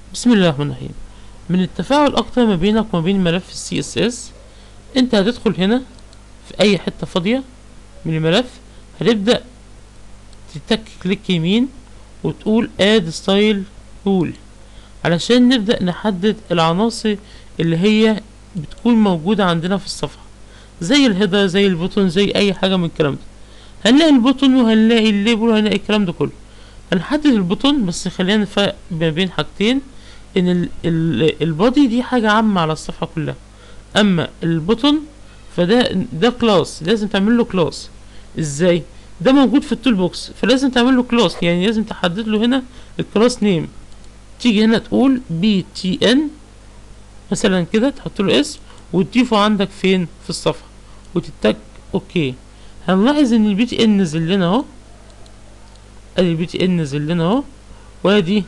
بسم الله الرحمن الرحيم من التفاعل اكتر ما بينك وما بين ملف السي اس اس انت هتدخل هنا في اي حتة فاضية من الملف هتبدأ تتك كليك يمين وتقول اد ستايل رول علشان نبدأ نحدد العناصر اللي هي بتكون موجودة عندنا في الصفحة زي الهيدر زي البوتون زي اي حاجة من الكلام ده هنلاقي البوتون وهنلاقي الليبل وهنلاقي الكلام ده كله هنحدد البوتون بس خلينا نفرق ما بين حاجتين ان ال ال البادي دي حاجة عامة على الصفحة كلها اما البوتون فده ده كلاس لازم تعمل له كلاس ازاي ده موجود في التول بوكس فلازم تعمل له كلاس يعني لازم تحدد له هنا الكلاس نيم تيجي هنا تقول بي تي ان مثلا كده تحط له اسم وتضيفه عندك فين في الصفحة وتتك اوكي هنلاحظ ان البي تي ان نزل لنا اهو ادي البي تي ان نزل لنا اهو وادي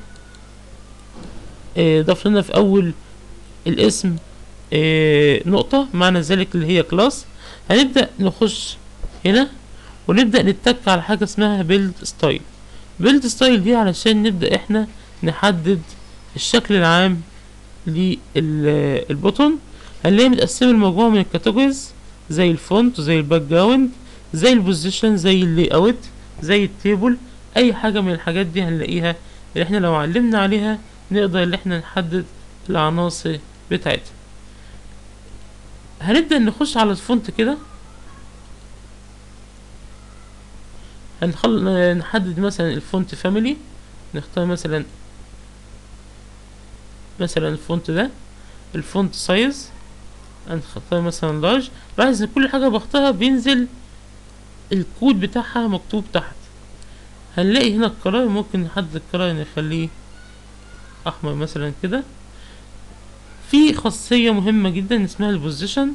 آه، ضاف لنا في اول الاسم آه، نقطة معنى ذلك اللي هي كلاس هنبدأ نخش هنا ونبدأ نتك على حاجة اسمها بيلد ستايل بيلد ستايل دي علشان نبدأ احنا نحدد الشكل العام للبوتون هنلاقي متقسمة المجموعة من الكاتيجوريز زي الفونت زي الباك جراوند زي البوزيشن زي اللي اوت زي التيبل اي حاجة من الحاجات دي هنلاقيها اللي احنا لو علمنا عليها نقدر ان احنا نحدد العناصر بتاعتها هنبدأ نخش على الفونت كده هنخل... نحدد مثلا الفونت فاميلي نختار مثلا مثلا الفونت ده الفونت سايز هنختار مثلا لارج لاحظ ان كل حاجة بختارها بينزل الكود بتاعها مكتوب تحت هنلاقي هنا القرار ممكن نحدد القرار نخليه احمر مثلا كده في خاصية مهمة جدا اسمها البوزيشن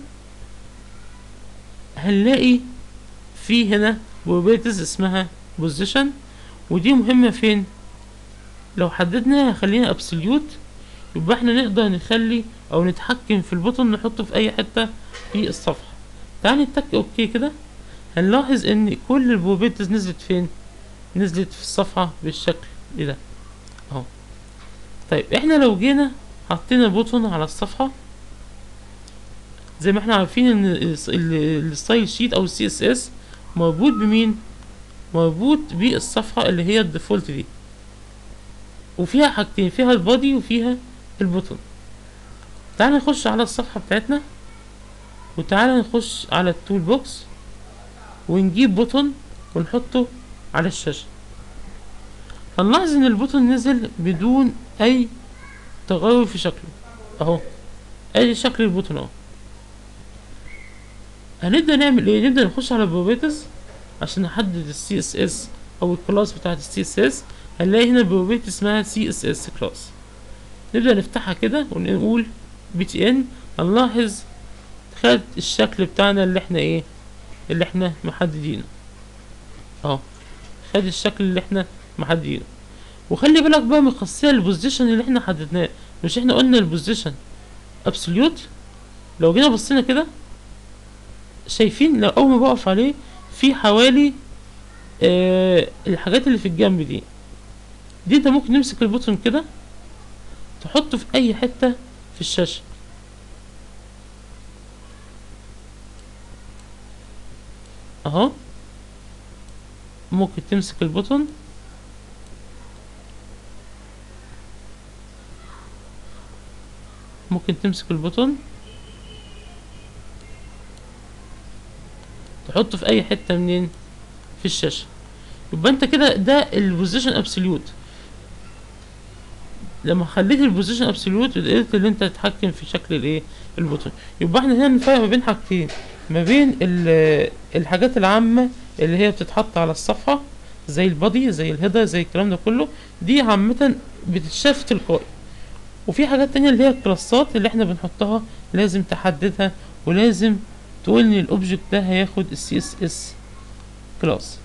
هنلاقي في هنا بروبرتيز اسمها بوزيشن ودي مهمة فين لو حددنا خلينا ابسوليوت يبقى احنا نقدر نخلي او نتحكم في البوتون نحطه في اي حتة في الصفحة تعال نتك اوكي كده هنلاحظ ان كل البروبرتيز نزلت فين نزلت في الصفحة بالشكل ده اهو طيب احنا لو جينا حطينا بوتون على الصفحة زي ما احنا عارفين ان الستايل شيت او السي اس اس مربوط بمين مربوط بالصفحة اللي هي الديفولت دي وفيها حاجتين فيها البادي وفيها البوتون تعال نخش على الصفحة بتاعتنا وتعالى نخش على التول بوكس ونجيب بوتون ونحطه على الشاشة هنلاحظ ان البوتون نزل بدون اي تغير في شكله اهو ادي شكل البوتون اهو هنبدأ نعمل ايه نبدأ نخش على بروبرتيز عشان نحدد السي اس اس او الكلاس بتاعت السي اس اس هنلاقي هنا بروبرتي اسمها سي اس اس كلاس نبدأ نفتحها كده ونقول بي تي ان هنلاحظ خد الشكل بتاعنا اللي احنا ايه اللي احنا محددينه اهو خد الشكل اللي احنا محددينه وخلي بالك بقى من خاصية البوزيشن اللي احنا حددناه مش احنا قلنا البوزيشن ابسوليوت لو جينا بصينا كده شايفين لو اول ما بقف عليه في حوالي آه الحاجات اللي في الجنب دي دي انت ممكن نمسك البوتون كده تحطه في اي حتة في الشاشة اهو ممكن تمسك البوتون ممكن تمسك البوتون تحطه في اي حتة منين في الشاشة يبقى انت كده ده البوزيشن ابسوليوت لما خليت البوزيشن ابسوليوت قدرت ان انت تتحكم في شكل الايه البوتون يبقى احنا هنا نفرق ما بين حاجتين ما بين الحاجات العامة اللي هي بتتحط على الصفحة زي البادي زي الهيدر زي الكلام ده كله دي عامة بتتشاف تلقائي وفي حاجات تانية اللي هي الكلاسات اللي احنا بنحطها لازم تحددها ولازم تقول ان الاوبجكت ده هياخد السي اس اس كلاس